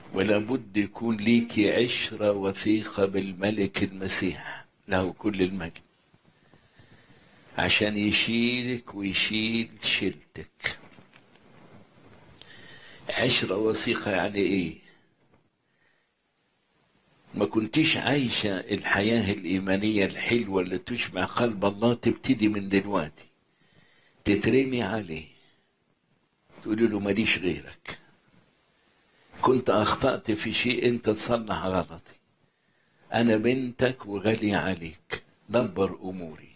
ولا بد يكون ليك عشرة وثيقة بالملك المسيح له كل المجد عشان يشيلك ويشيل شيلتك عشرة وثيقة يعني ايه ما كنتيش عايشة الحياة الإيمانية الحلوة اللي تشبع قلب الله تبتدي من دلوقتي تترمي عليه تقولي له ماليش غيرك كنت أخطأت في شيء أنت تصلح غلطي أنا بنتك وغالي عليك دبر أموري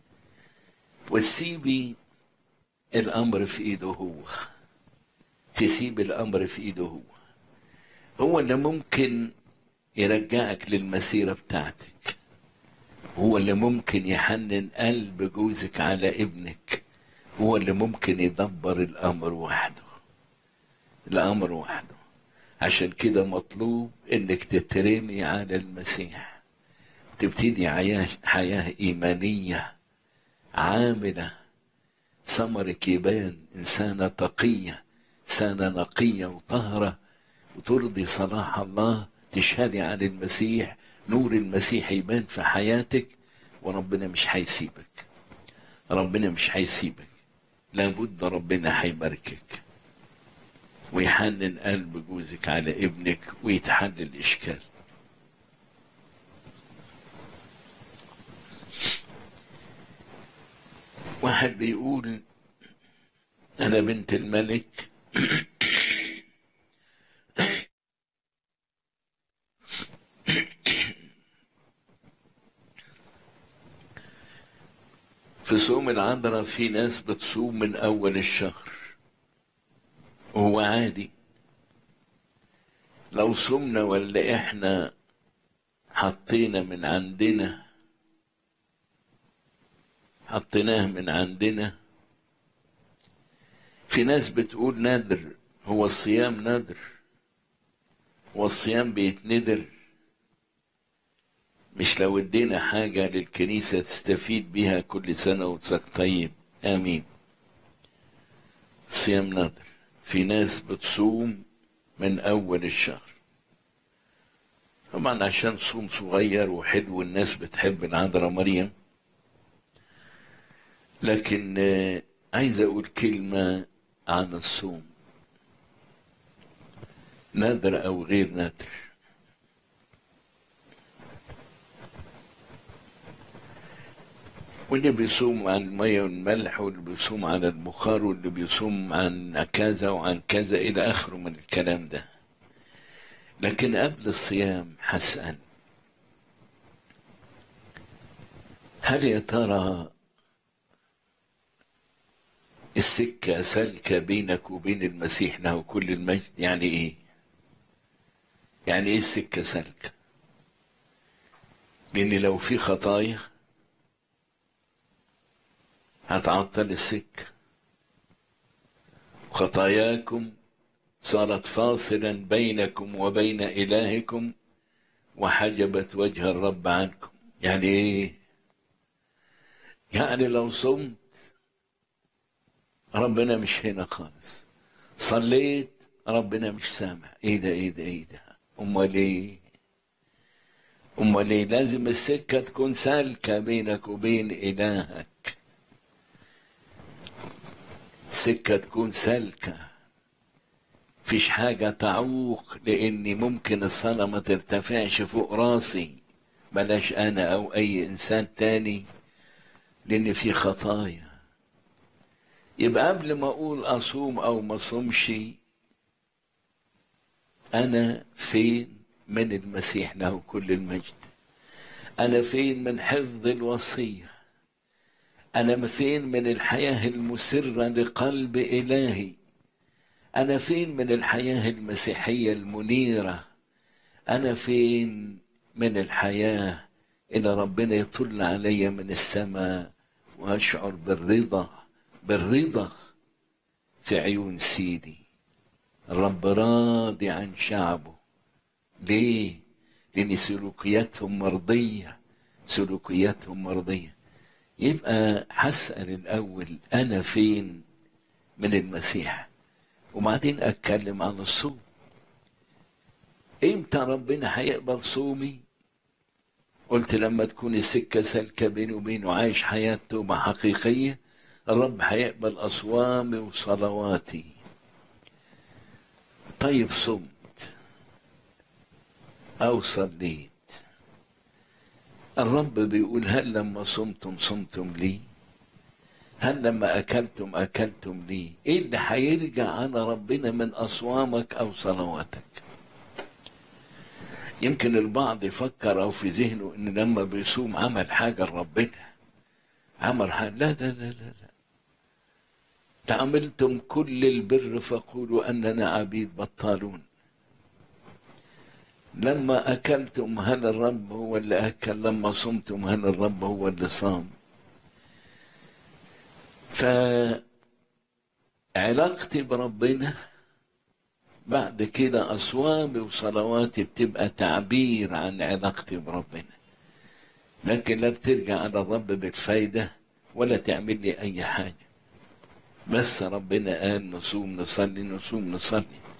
وتسيبي الأمر في إيده هو تسيب الأمر في إيده هو هو اللي ممكن يرجعك للمسيرة بتاعتك هو اللي ممكن يحنن قلب جوزك على ابنك هو اللي ممكن يدبر الأمر وحده الأمر وحده عشان كده مطلوب انك تترمي على المسيح تبتدي حياة, حياة إيمانية عاملة ثمرك يبان إنسانة تقية إنسانة نقية وطهرة وترضي صلاح الله تشهدي عن المسيح نور المسيح يبان في حياتك وربنا مش هيسيبك ربنا مش هيسيبك لابد ربنا هيباركك ويحنن قلب جوزك على ابنك ويتحل الإشكال واحد بيقول أنا بنت الملك في صوم العذراء في ناس بتصوم من أول الشهر وهو عادي لو صمنا ولا احنا حطينا من عندنا حطيناه من عندنا في ناس بتقول نذر هو الصيام نذر هو الصيام بيتندر مش لو ادينا حاجة للكنيسة تستفيد بيها كل سنة وتسك طيب آمين صيام نذر في ناس بتصوم من أول الشهر طبعا عشان صوم صغير وحلو الناس بتحب العذراء مريم لكن عايز أقول كلمة عن الصوم نذر أو غير نذر واللي بيصوم عن المية والملح واللي بيصوم عن البخار واللي بيصوم عن كذا وعن كذا إلى آخره من الكلام ده لكن قبل الصيام هسأل هل يا ترى السكة سالكة بينك وبين المسيح له كل المجد يعني ايه يعني ايه السكة سالكة لان لو في خطايا هتعطل السكة خطاياكم صارت فاصلا بينكم وبين إلهكم وحجبت وجه الرب عنكم يعني ايه يعني لو صمت ربنا مش هنا خالص صليت ربنا مش سامع ايه ده ايه ده ايه ده امال ايه امال ايه لازم السكه تكون سالكه بينك وبين الهك سكه تكون سالكه فيش حاجه تعوق لاني ممكن الصلاه ما ترتفعش فوق راسي بلاش انا او اي انسان تاني لان في خطايا يبقى قبل ما اقول اصوم او ما اصومش انا فين من المسيح له كل المجد انا فين من حفظ الوصيه انا فين من الحياه المسره لقلب الهي انا فين من الحياه المسيحيه المنيره انا فين من الحياه اللي ربنا يطل علي من السماء واشعر بالرضا بالرضا في عيون سيدي الرب راضي عن شعبه ليه لان سلوكياتهم مرضيه سلوكياتهم مرضيه يبقى هسال الاول انا فين من المسيح وبعدين اتكلم عن الصوم امتى ربنا هيقبل صومي قلت لما تكون السكة سالكة بيني وبينه عايش حياة توبة حقيقية الرب هيقبل أصوامي وصلواتي طيب صمت أو صليت الرب بيقول هل لما صمتم صمتم لي هل لما أكلتم أكلتم لي إيه اللي هيرجع على ربنا من أصوامك أو صلواتك يمكن البعض يفكر أو في ذهنه إن لما بيصوم عمل حاجة لربنا عمل حاجة لا لا لا لا, لا. تعملتم كل البر فقولوا أننا عبيد بطالون لما أكلتم هل الرب هو اللي أكل لما صمتم هل الرب هو اللي صام فعلاقتي بربنا بعد كده أصوامي وصلواتي بتبقى تعبير عن علاقتي بربنا لكن لا بترجع على الرب بالفايدة ولا تعمل لي أي حاجة بس ربنا قال نصوم نصلي نصوم نصلي